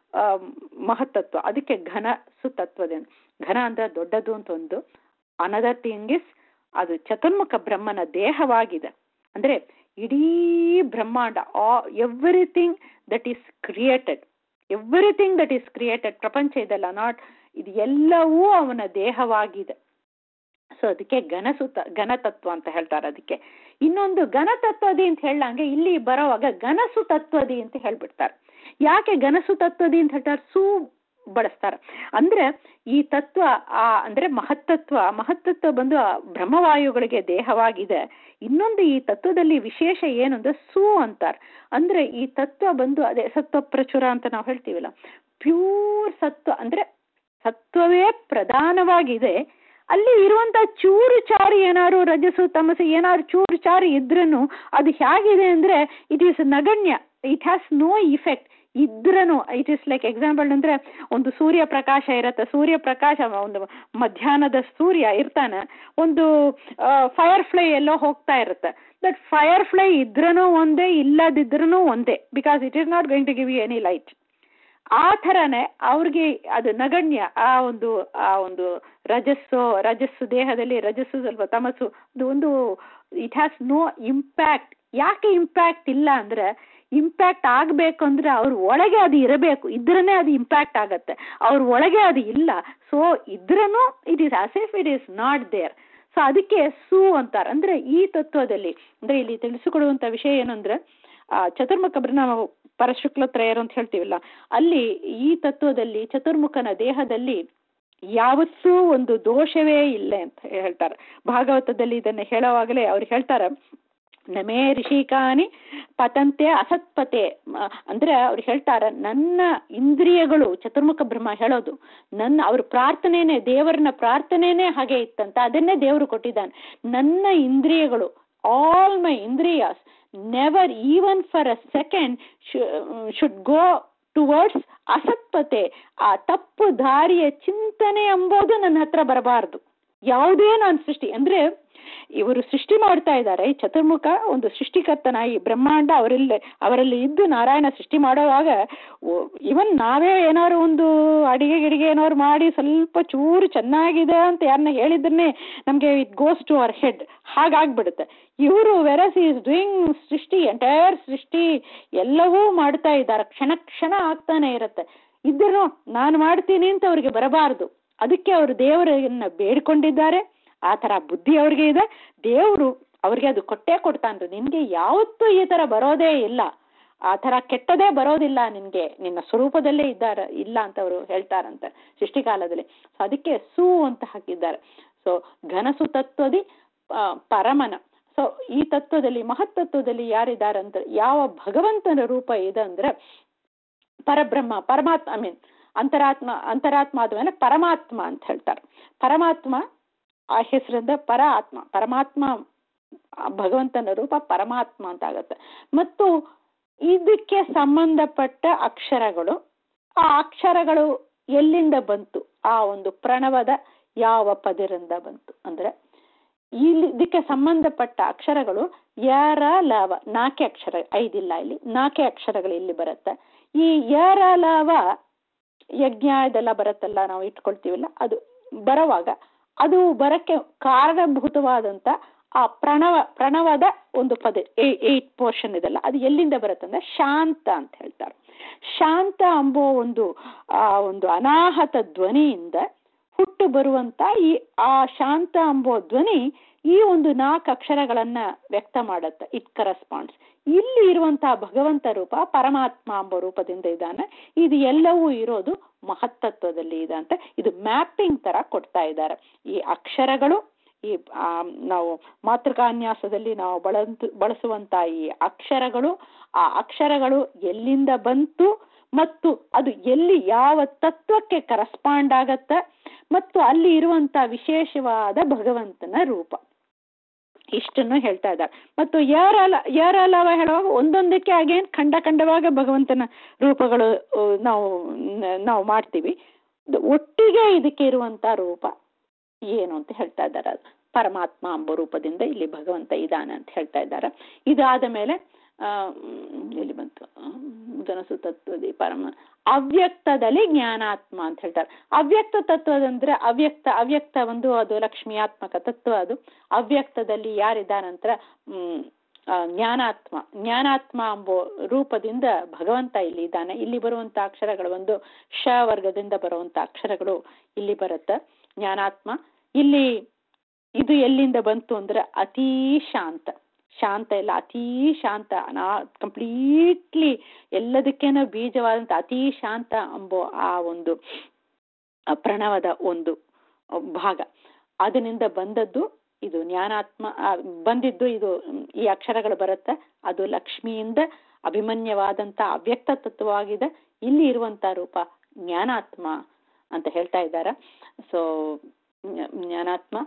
ಮಹತ್ತತ್ವ ಅದಕ್ಕೆ ಘನ ಸುತತ್ವದಿಂದ ಘನ ಅಂದ್ರೆ ದೊಡ್ಡದು ಅಂತ ಒಂದು ಅನದರ್ ಥಿಂಗ್ ಇಸ್ ಅದು ಚತುರ್ಮುಖ ಬ್ರಹ್ಮನ ದೇಹವಾಗಿದೆ ಅಂದ್ರೆ ಇಡೀ ಬ್ರಹ್ಮಾಂಡ ಆ everything that is created everything that is created ಪ್ರಪಂಚ ಇದೆಲ್ಲ ನಾಟ್ ಇದು ಎಲ್ಲವೂ ಅವನ ದೇಹವಾಗಿದೆ ಸೊ ಅದಕ್ಕೆ ಘನಸುತ ಘನತತ್ವ ಅಂತ ಹೇಳ್ತಾರೆ ಅದಕ್ಕೆ ಇನ್ನೊಂದು ಘನತತ್ವದಿ ಅಂತ ಹೇಳಂಗೆ ಇಲ್ಲಿ ಬರೋವಾಗ ಘನಸು ತತ್ವದಿ ಅಂತ ಹೇಳ್ಬಿಡ್ತಾರೆ ಯಾಕೆ ಘನಸು ತತ್ವದಿ ಅಂತ ಹೇಳ್ತಾರೆ ಸೂ ಬಳಸ್ತಾರೆ ಅಂದ್ರೆ ಈ ತತ್ವ ಆ ಅಂದ್ರೆ ಮಹತ್ತತ್ವ ಮಹತ್ತತ್ವ ಬಂದು ಬ್ರಹ್ಮವಾಯುಗಳಿಗೆ ದೇಹವಾಗಿದೆ ಇನ್ನೊಂದು ಈ ತತ್ವದಲ್ಲಿ ವಿಶೇಷ ಏನು ಅಂದ್ರೆ ಸು ಅಂತಾರೆ ಅಂದ್ರೆ ಈ ತತ್ವ ಬಂದು ಅದೇ ಸತ್ವ ಪ್ರಚುರ ಅಂತ ನಾವು ಹೇಳ್ತೀವಲ್ಲ ಪ್ಯೂರ್ ಸತ್ವ ಅಂದ್ರೆ ಸತ್ವವೇ ಪ್ರಧಾನವಾಗಿದೆ ಅಲ್ಲಿ ಇರುವಂತ ಚೂರು ಚಾರಿ ಏನಾದ್ರು ರಜಸು ತಮಸು ಏನಾದ್ರು ಚೂರು ಚಾರಿ ಇದ್ರೂ ಅದು ಹೇಗಿದೆ ಅಂದ್ರೆ ಇಟ್ ಈಸ್ ನಗಣ್ಯ ಇಟ್ ಹ್ಯಾಸ್ ನೋ ಇಫೆಕ್ಟ್ ಇದ್ರನು ಇಟ್ ಇಸ್ ಲೈಕ್ ಎಕ್ಸಾಂಪಲ್ ಅಂದ್ರೆ ಒಂದು ಸೂರ್ಯ ಪ್ರಕಾಶ ಇರತ್ತೆ ಸೂರ್ಯ ಪ್ರಕಾಶ ಒಂದು ಮಧ್ಯಾಹ್ನದ ಸೂರ್ಯ ಇರ್ತಾನೆ ಒಂದು ಫೈರ್ ಫ್ಲೈ ಎಲ್ಲೋ ಹೋಗ್ತಾ ಇರುತ್ತೆ ದಟ್ ಫೈರ್ ಫ್ಲೈ ಇದ್ರೂ ಒಂದೇ ಇಲ್ಲದಿದ್ರೂ ಒಂದೇ because it is not going to give you any light ಆ ಥರನೇ ಅವ್ರಿಗೆ ಅದು ನಗಣ್ಯ ಆ ಒಂದು ಆ ಒಂದು ರಜಸ್ಸು ರಜಸ್ಸು ದೇಹದಲ್ಲಿ ರಜಸ್ಸು ಸ್ವಲ್ಪ ತಮಸ್ಸು ಅದು ಒಂದು ಇಟ್ ಹ್ಯಾಸ್ ನೋ ಇಂಪ್ಯಾಕ್ಟ್ ಯಾಕೆ ಇಂಪ್ಯಾಕ್ಟ್ ಇಲ್ಲ ಅಂದ್ರೆ ಇಂಪ್ಯಾಕ್ಟ್ ಆಗಬೇಕು ಅಂದ್ರೆ ಅವ್ರ ಒಳಗೆ ಅದು ಇರಬೇಕು ಇದ್ರೇ ಅದು ಇಂಪ್ಯಾಕ್ಟ್ ಆಗತ್ತೆ ಅವ್ರ ಒಳಗೆ ಅದು ಇಲ್ಲ ಸೊ ಇದ್ರೂ it is as if it is not there so ಅದಕ್ಕೆ ಸು ಅಂತಾರೆ ಅಂದ್ರೆ ಈ ತತ್ವದಲ್ಲಿ ಅಂದ್ರೆ ಇಲ್ಲಿ ತಿಳಿಸಿಕೊಡುವಂತ ವಿಷಯ ಏನಂದ್ರೆ ಆ ಚತುರ್ಮುಖ ನಾವು ಪರಶುಕ್ಲತ್ರಯರು ಅಂತ ಹೇಳ್ತೀವಲ್ಲ ಅಲ್ಲಿ ಈ ತತ್ವದಲ್ಲಿ ಚತುರ್ಮುಖನ ದೇಹದಲ್ಲಿ ಯಾವತ್ತೂ ಒಂದು ದೋಷವೇ ಇಲ್ಲ ಅಂತ ಹೇಳ್ತಾರೆ ಭಾಗವತದಲ್ಲಿ ಇದನ್ನ ಹೇಳುವಾಗಲೇ ಅವ್ರು ಹೇಳ್ತಾರೆ ನಮೇ ಋಷಿಕಾನಿ ಪತಂತೆ ಅಸತ್ಪತೆ ಮ- ಅಂದ್ರೆ ಅವ್ರು ಹೇಳ್ತಾರ ನನ್ನ ಇಂದ್ರಿಯಗಳು ಚತುರ್ಮುಖ ಬ್ರಹ್ಮ ಹೇಳೋದು ನನ್ನ ಅವ್ರ ಪ್ರಾರ್ಥನೆನೇ ದೇವರನ್ನ ಪ್ರಾರ್ಥನೆನೇ ಹಾಗೆ ಇತ್ತಂತ ಅದನ್ನೇ ದೇವರು ಕೊಟ್ಟಿದ್ದಾನೆ ನನ್ನ ಇಂದ್ರಿಯಗಳು ಆಲ್ ಮೈ ಇಂದ್ರಿಯಾಸ್ never even for a second should go towards ಅಸತ್ಪತೆ ಆ ತಪ್ಪು ದಾರಿಯ ಚಿಂತನೆ ಎಂಬುದು ನನ್ನ ಹತ್ರ ಬರಬಾರದು ಯಾವುದೇ ನಾನು ಸೃಷ್ಟಿ ಅಂದ್ರೆ ಇವರು ಸೃಷ್ಟಿ ಮಾಡ್ತಾ ಇದ್ದಾರೆ ಈ ಚತುರ್ಮುಖ ಒಂದು ಸೃಷ್ಟಿಕರ್ತನ ಈ ಬ್ರಹ್ಮಾಂಡ ಅವರಲ್ಲಿ ಅವರಲ್ಲಿ ಇದ್ದು ನಾರಾಯಣ ಸೃಷ್ಟಿ ಮಾಡುವಾಗ ಇವನ್ ನಾವೇ ಏನಾದ್ರು ಒಂದು ಅಡಿಗೆ ಗಿಡಿಗೆ ಏನಾದ್ರು ಮಾಡಿ ಸ್ವಲ್ಪ ಚೂರು ಚೆನ್ನಾಗಿದೆ ಅಂತ ಯಾರನ್ನ ಹೇಳಿದ್ರೆ ನಮ್ಗೆ it goes to our head ಹಾಗಾಗ್ಬಿಡುತ್ತೆ ಇವರು ವೆರಸ್ ಈಸ್ ಡೂಯಿಂಗ್ ಸೃಷ್ಟಿ ಎಂಟೈರ್ ಸೃಷ್ಟಿ ಎಲ್ಲವೂ ಮಾಡ್ತಾ ಇದ್ದಾರೆ ಕ್ಷಣ ಕ್ಷಣ ಆಗ್ತಾನೆ ಇರುತ್ತೆ ಇದ್ದರೂ ನಾನು ಮಾಡ್ತೀನಿ ಅಂತ ಅವ್ರಿಗೆ ಬರಬಾರದು ಅದಕ್ಕೆ ಅವರು ದೇವರನ್ನ ಬೇಡ್ಕೊಂಡಿದ್ದಾರೆ ಆ ತರ ಬುದ್ಧಿ ಅವ್ರಿಗೆ ಇದೆ ದೇವರು ಅವ್ರಿಗೆ ಅದು ಕೊಟ್ಟೇ ಕೊಡ್ತಾನ್ರಿ ನಿನ್ಗೆ ಯಾವತ್ತೂ ಈ ತರ ಬರೋದೇ ಇಲ್ಲ ಆ ತರ ಕೆಟ್ಟದೇ ಬರೋದಿಲ್ಲ ನಿನ್ಗೆ ನಿನ್ನ ಸ್ವರೂಪದಲ್ಲೇ ಇದ್ದಾರ ಇಲ್ಲ ಅಂತ ಅವರು ಹೇಳ್ತಾರಂತೆ ಸೃಷ್ಟಿಕಾಲದಲ್ಲಿ ಸೊ ಅದಕ್ಕೆ ಸು ಅಂತ ಹಾಕಿದ್ದಾರೆ ಸೊ ಘನಸು ತತ್ವದಿ ಆ, ಪರಮನ ಸೊ ಈ ತತ್ವದಲ್ಲಿ ಮಹತ್ತತ್ವದಲ್ಲಿ ಯಾರಿದ್ದಾರೆ ಅಂತ ಯಾವ ಭಗವಂತನ ರೂಪ ಇದೆ ಅಂದ್ರೆ ಪರಬ್ರಹ್ಮ ಪರಮಾತ್ಮ ಐ ಮೀನ್ ಅಂತರಾತ್ಮ ಅಂತರಾತ್ಮ ಆದ್ಮೇಲೆ ಪರಮಾತ್ಮ ಅಂತ ಹೇಳ್ತಾರೆ ಪರಮಾತ್ಮ ಆ ಹೆಸರಿಂದ ಪರ ಆತ್ಮ ಪರಮಾತ್ಮ ಆ ಭಗವಂತನ ರೂಪ ಪರಮಾತ್ಮ ಅಂತ ಆಗತ್ತೆ ಮತ್ತು ಇದಕ್ಕೆ ಸಂಬಂಧಪಟ್ಟ ಅಕ್ಷರಗಳು ಆ ಅಕ್ಷರಗಳು ಎಲ್ಲಿಂದ ಬಂತು ಆ ಒಂದು ಪ್ರಣವದ ಯಾವ ಪದರಿಂದ ಬಂತು ಅಂದ್ರೆ ಇಲ್ಲಿ ಇದಕ್ಕೆ ಸಂಬಂಧಪಟ್ಟ ಅಕ್ಷರಗಳು ಯರ ಲವ ನಾಲ್ಕೆ ಅಕ್ಷರ ಐದಿಲ್ಲ ಇಲ್ಲಿ ನಾಲ್ಕೆ ಅಕ್ಷರಗಳು ಇಲ್ಲಿ ಬರುತ್ತೆ ಈ ಯರ ಲವ ಯಜ್ಞ ಇದೆಲ್ಲ ಬರುತ್ತಲ್ಲ ನಾವು ಇಟ್ಕೊಳ್ತೀವಲ್ಲ ಅದು ಬರುವಾಗ ಅದು ಬರಕ್ಕೆ ಕಾರಣಭೂತವಾದಂತ ಆ ಪ್ರಣವ ಪ್ರಣವದ ಒಂದು ಪದ ಏಟ್ ಪೋರ್ಷನ್ ಇದೆಲ್ಲ ಅದು ಎಲ್ಲಿಂದ ಬರುತ್ತಂದ್ರೆ ಶಾಂತ ಅಂತ ಹೇಳ್ತಾರೆ ಶಾಂತ ಎಂಬೋ ಒಂದು ಆ ಒಂದು ಅನಾಹತ ಧ್ವನಿಯಿಂದ ಹುಟ್ಟು ಬರುವಂತ ಈ ಆ ಶಾಂತ ಎಂಬೋ ಧ್ವನಿ ಈ ಒಂದು ನಾಲ್ಕು ಅಕ್ಷರಗಳನ್ನ ವ್ಯಕ್ತ ಮಾಡುತ್ತೆ ಇಟ್ ಕರೆಸ್ಪಾಂಡ್ಸ್ ಇಲ್ಲಿ ಇರುವಂತಹ ಭಗವಂತ ರೂಪ ಪರಮಾತ್ಮ ಎಂಬ ರೂಪದಿಂದ ಇದ್ದಾನೆ ಇದು ಎಲ್ಲವೂ ಇರೋದು ಮಹತ್ತತ್ವದಲ್ಲಿ ಇದೆ ಅಂತ ಇದು ಮ್ಯಾಪಿಂಗ್ ತರ ಕೊಡ್ತಾ ಇದ್ದಾರೆ ಈ ಅಕ್ಷರಗಳು ಈ ಆ, ನಾವು ಮಾತೃಕಾನ್ಯಾಸದಲ್ಲಿ ನಾವು ಬಳಂತು ಬಳಸುವಂತ ಈ ಅಕ್ಷರಗಳು ಆ ಅಕ್ಷರಗಳು ಎಲ್ಲಿಂದ ಬಂತು ಮತ್ತು ಅದು ಎಲ್ಲಿ ಯಾವ ತತ್ವಕ್ಕೆ ಕರೆಸ್ಪಾಂಡ್ ಆಗತ್ತ ಮತ್ತು ಅಲ್ಲಿ ಇರುವಂತ ವಿಶೇಷವಾದ ಭಗವಂತನ ರೂಪ ಇಷ್ಟನ್ನು ಹೇಳ್ತಾ ಇದ್ದಾರೆ ಮತ್ತು ಯಾರಲ್ಲ ಯಾರಲ್ಲವ ಹೇಳುವಾಗ ಒಂದೊಂದಕ್ಕೆ ಅಗೇನ್ ಖಂಡ ಖಂಡವಾಗ ಭಗವಂತನ ರೂಪಗಳು ಆ, ನಾವು ನಾವು ಮಾಡ್ತೀವಿ ಇದು ಒಟ್ಟಿಗೆ ಇದಕ್ಕೆ ಇರುವಂತ ರೂಪ ಏನು ಅಂತ ಹೇಳ್ತಾ ಇದ್ದಾರೆ ಅದು ಪರಮಾತ್ಮ ಎಂಬ ರೂಪದಿಂದ ಇಲ್ಲಿ ಭಗವಂತ ಇದ್ದಾನೆ ಅಂತ ಹೇಳ್ತಾ ಇದ್ದಾರೆ ಇದಾದ ಮೇಲೆ ಆ ಮ್, ಎಲ್ಲಿ ಬಂತು ಧನಸು ತತ್ವದಿ ಪರಮ ಅವ್ಯಕ್ತದಲ್ಲಿ ಜ್ಞಾನಾತ್ಮ ಅಂತ ಹೇಳ್ತಾರೆ ಅವ್ಯಕ್ತ ತತ್ವದಂದ್ರೆ ಅವ್ಯಕ್ತ ಅವ್ಯಕ್ತ ಒಂದು ಅದು ಲಕ್ಷ್ಮಿಯಾತ್ಮಕ ತತ್ವ ಅದು ಅವ್ಯಕ್ತದಲ್ಲಿ ಯಾರಿದ್ದಾನಂತರ ಹ್ಮ್ ಆ, ಜ್ಞಾನಾತ್ಮ ಜ್ಞಾನಾತ್ಮ ಎಂಬೋ ರೂಪದಿಂದ ಭಗವಂತ ಇಲ್ಲಿ ಇದ್ದಾನೆ ಇಲ್ಲಿ ಬರುವಂತ ಅಕ್ಷರಗಳು ಒಂದು ಶ ವರ್ಗದಿಂದ ಬರುವಂತ ಅಕ್ಷರಗಳು ಇಲ್ಲಿ ಬರುತ್ತೆ ಜ್ಞಾನಾತ್ಮ ಇಲ್ಲಿ ಇದು ಎಲ್ಲಿಂದ ಬಂತು ಅಂದ್ರೆ ಅತೀ ಶಾಂತ ಶಾಂತ ಇಲ್ಲ ಅತೀ ಶಾಂತ ನಾ ಕಂಪ್ಲೀಟ್ಲಿ ಎಲ್ಲದಕ್ಕೇನೋ ಬೀಜವಾದಂತ ಅತೀ ಶಾಂತ ಎಂಬೋ ಆ ಒಂದು ಆ ಪ್ರಣವದ ಒಂದು ಭಾಗ ಅದರಿಂದ ಬಂದದ್ದು ಇದು ಜ್ಞಾನಾತ್ಮ ಆ, ಬಂದಿದ್ದು ಇದು ಮ್, ಈ ಅಕ್ಷರಗಳು ಬರುತ್ತೆ ಅದು ಲಕ್ಷ್ಮಿಯಿಂದ ಅಭಿಮನ್ಯವಾದಂತ ಅವ್ಯಕ್ತ ತತ್ವವಾಗಿದೆ ಇಲ್ಲಿ ಇರುವಂತ ರೂಪ ಜ್ಞಾನಾತ್ಮ ಅಂತ ಹೇಳ್ತಾ ಇದ್ದಾರೆ ಸೊ ಜ್ಞಾನಾತ್ಮ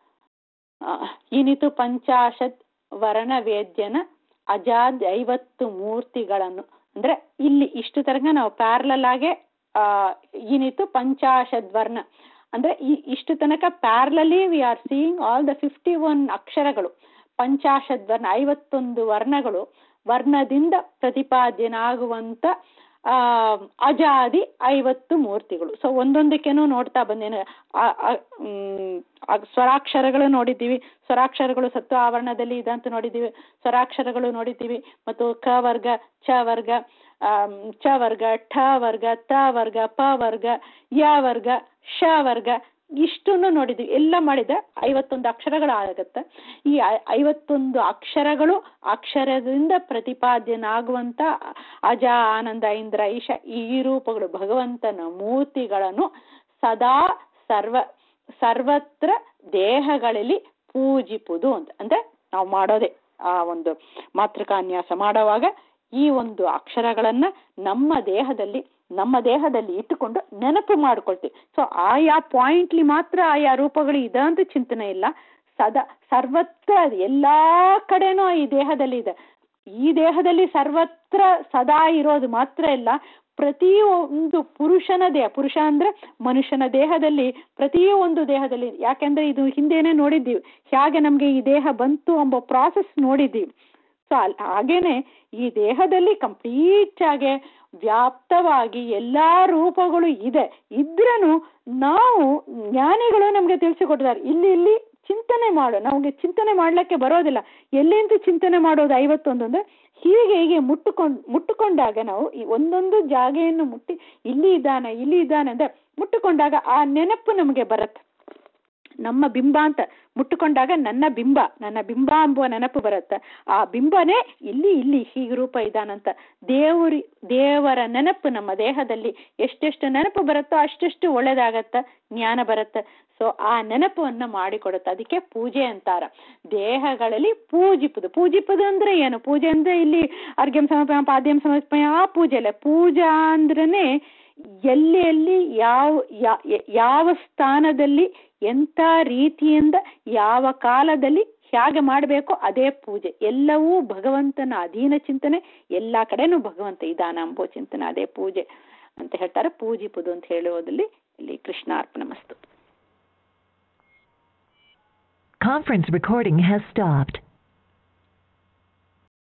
ಆ, ಇನಿತು ಪಂಚಾಶತ್ ವರ್ಣ ವೇದ್ಯನ ಅಜಾದ್ ಐವತ್ತು ಮೂರ್ತಿಗಳನ್ನು ಅಂದ್ರೆ ಇಲ್ಲಿ ಇಷ್ಟು ತನಕ ನಾವು ಪ್ಯಾರಲಲ್ ಆಗಿ ಆ ಇನಿತು ಪಂಚಾಶದ್ ವರ್ಣ ಅಂದ್ರೆ ಈ ಇಷ್ಟು ತನಕ parallelly we are seeing all the fifty one ಅಕ್ಷರಗಳು ಪಂಚಾಶದ್ ವರ್ಣ ಐವತ್ತೊಂದು ವರ್ಣಗಳು ವರ್ಣದಿಂದ ಪ್ರತಿಪಾದ್ಯನಾಗುವಂತ ಆ ಅಜಾದಿ ಐವತ್ತು ಮೂರ್ತಿಗಳು ಸೊ ಒಂದೊಂದಕ್ಕೇನು ನೋಡ್ತಾ ಬಂದೇನೆ ಆ- ಆ- ಮ್, ಆ ಸ್ವರಾಕ್ಷರಗಳು ನೋಡಿದ್ದೀವಿ ಸ್ವರಾಕ್ಷರಗಳು ಸತ್ವ ಆವರಣದಲ್ಲಿ ಇದಂತ ನೋಡಿದ್ದೀವಿ ಸ್ವರಾಕ್ಷರಗಳು ನೋಡಿದ್ದೀವಿ ಮತ್ತು ಕ ವರ್ಗ ಚ ವರ್ಗ ಆಮ್, ಚ ವರ್ಗ ಠ ವರ್ಗ ತ ವರ್ಗ ಪ ವರ್ಗ ಯ ವರ್ಗ ಶ ವರ್ಗ ಇಷ್ಟನ್ನು ನೋಡಿದ್ವಿ ಎಲ್ಲ ಮಾಡಿದ ಐವತ್ತೊಂದು ಅಕ್ಷರಗಳಾಗತ್ತೆ ಈ ಐ- ಐವತ್ತೊಂದು ಅಕ್ಷರಗಳು ಅಕ್ಷರದಿಂದ ಪ್ರತಿಪಾದ್ಯನಾಗುವಂತ ಅಜ ಆನಂದ ಇಂದ್ರ ಈಶ ಈ ರೂಪಗಳು ಭಗವಂತನ ಮೂರ್ತಿಗಳನ್ನು ಸದಾ ಸರ್ವ ಸರ್ವತ್ರ ದೇಹಗಳಲ್ಲಿ ಪೂಜಿಪುದು ಅಂತ ಅಂದ್ರೆ ನಾವು ಮಾಡೋದೇ ಆ ಒಂದು ಮಾತೃಕಾನ್ಯಾಸ ಮಾಡುವಾಗ ಈ ಒಂದು ಅಕ್ಷರಗಳನ್ನ ನಮ್ಮ ದೇಹದಲ್ಲಿ ನಮ್ಮ ದೇಹದಲ್ಲಿ ಇಟ್ಟುಕೊಂಡು ನೆನಪು ಮಾಡ್ಕೊಳ್ತೀವಿ ಸೊ ಆಯಾ ಪಾಯಿಂಟ್ಲಿ ಮಾತ್ರ ಆಯಾ ರೂಪಗಳು ಇದೆ ಅಂತ ಚಿಂತನೆ ಇಲ್ಲ ಸದಾ ಸರ್ವತ್ರ ಅದು ಎಲ್ಲಾ ಕಡೆನೂ ಈ ದೇಹದಲ್ಲಿ ಇದೆ ಈ ದೇಹದಲ್ಲಿ ಸರ್ವತ್ರ ಸದಾ ಇರೋದು ಮಾತ್ರ ಇಲ್ಲ ಪ್ರತಿಯೊಂದು ಪುರುಷನ ದೇಹ ಪುರುಷ ಅಂದ್ರೆ ಮನುಷ್ಯನ ದೇಹದಲ್ಲಿ ಪ್ರತಿಯೊಂದು ದೇಹದಲ್ಲಿ ಯಾಕೆಂದ್ರೆ ಇದು ಹಿಂದೆನೆ ನೋಡಿದ್ದೀವಿ ಹೇಗೆ ನಮ್ಗೆ ಈ ದೇಹ ಬಂತು ಎಂಬ ಪ್ರಾಸೆಸ್ ನೋಡಿದ್ದೀವಿ ಸೊ ಹಾಗೇನೆ ಈ ದೇಹದಲ್ಲಿ ಕಂಪ್ಲೀಟ್ ಆಗಿ ವ್ಯಾಪ್ತವಾಗಿ ಎಲ್ಲಾ ರೂಪಗಳು ಇದೆ ಇದ್ರೂ ನಾವು ಜ್ಞಾನಿಗಳು ನಮ್ಗೆ ತಿಳಿಸಿಕೊಟ್ಟಿದ್ದಾರೆ ಇಲ್ಲಿ ಇಲ್ಲಿ ಚಿಂತನೆ ಮಾಡು ನಮಗೆ ಚಿಂತನೆ ಮಾಡ್ಲಿಕ್ಕೆ ಬರೋದಿಲ್ಲ ಎಲ್ಲಿಂದ ಚಿಂತನೆ ಮಾಡೋದು ಐವತ್ತೊಂದು ಅಂದ್ರೆ ಹೀಗೆ ಹೀಗೆ ಮುಟ್ಟುಕೊಂಡ್ ಮುಟ್ಟುಕೊಂಡಾಗ ನಾವು ಈ ಒಂದೊಂದು ಜಾಗೆಯನ್ನು ಮುಟ್ಟಿ ಇಲ್ಲಿ ಇದ್ದಾನೆ ಇಲ್ಲಿ ಇದ್ದಾನೆ ಅಂದ್ರೆ ಮುಟ್ಟುಕೊಂಡಾಗ ಆ ನೆನಪು ನಮಗೆ ಬರುತ್ತೆ ನಮ್ಮ ಬಿಂಬ ಅಂತ ಮುಟ್ಟುಕೊಂಡಾಗ ನನ್ನ ಬಿಂಬ ನನ್ನ ಬಿಂಬ ಎಂಬುವ ನೆನಪು ಬರುತ್ತೆ ಆ ಬಿಂಬನೇ ಇಲ್ಲಿ ಇಲ್ಲಿ ಹೀಗೆ ರೂಪ ಇದಾನಂತ ದೇವರಿ ದೇವರ ನೆನಪು ನಮ್ಮ ದೇಹದಲ್ಲಿ ಎಷ್ಟೆಷ್ಟು ನೆನಪು ಬರುತ್ತೋ ಅಷ್ಟೆಷ್ಟು ಒಳ್ಳೇದಾಗತ್ತ ಜ್ಞಾನ ಬರುತ್ತೆ ಸೊ ಆ ನೆನಪನ್ನ ಮಾಡಿಕೊಡುತ್ತೆ ಅದಕ್ಕೆ ಪೂಜೆ ಅಂತಾರ ದೇಹಗಳಲ್ಲಿ ಪೂಜಿಪುದು ಪೂಜಿಪುದು ಅಂದ್ರೆ ಏನು ಪೂಜೆ ಅಂದ್ರೆ ಇಲ್ಲಿ ಅರ್ಘ್ಯಂ ಸಮರ್ಪಣ ಪಾದ್ಯಂ ಸಮರ್ಪಣ ಆ ಪೂಜೆ ಅಲ್ಲ ಪೂಜಾ ಅಂದ್ರನೇ ಎಲ್ಲಿ ಎಲ್ಲಿ ಯಾವ ಯಾ- ಯಾವ ಸ್ಥಾನದಲ್ಲಿ ಎಂಥ ರೀತಿಯಿಂದ ಯಾವ ಕಾಲದಲ್ಲಿ ಹೇಗೆ ಮಾಡಬೇಕೋ ಅದೇ ಪೂಜೆ ಎಲ್ಲವೂ ಭಗವಂತನ ಅಧೀನ ಚಿಂತನೆ ಎಲ್ಲಾ ಕಡೆನೂ ಭಗವಂತ ಇದಾನ ಎಂಬೋ ಚಿಂತನೆ ಅದೇ ಪೂಜೆ ಅಂತ ಹೇಳ್ತಾರೆ ಪೂಜಿಪುದು ಅಂತ ಹೇಳುವುದಲ್ಲಿ ಇಲ್ಲಿ ಕೃಷ್ಣಾರ್ಪಣ ಮಸ್ತು Conference recording has stopped.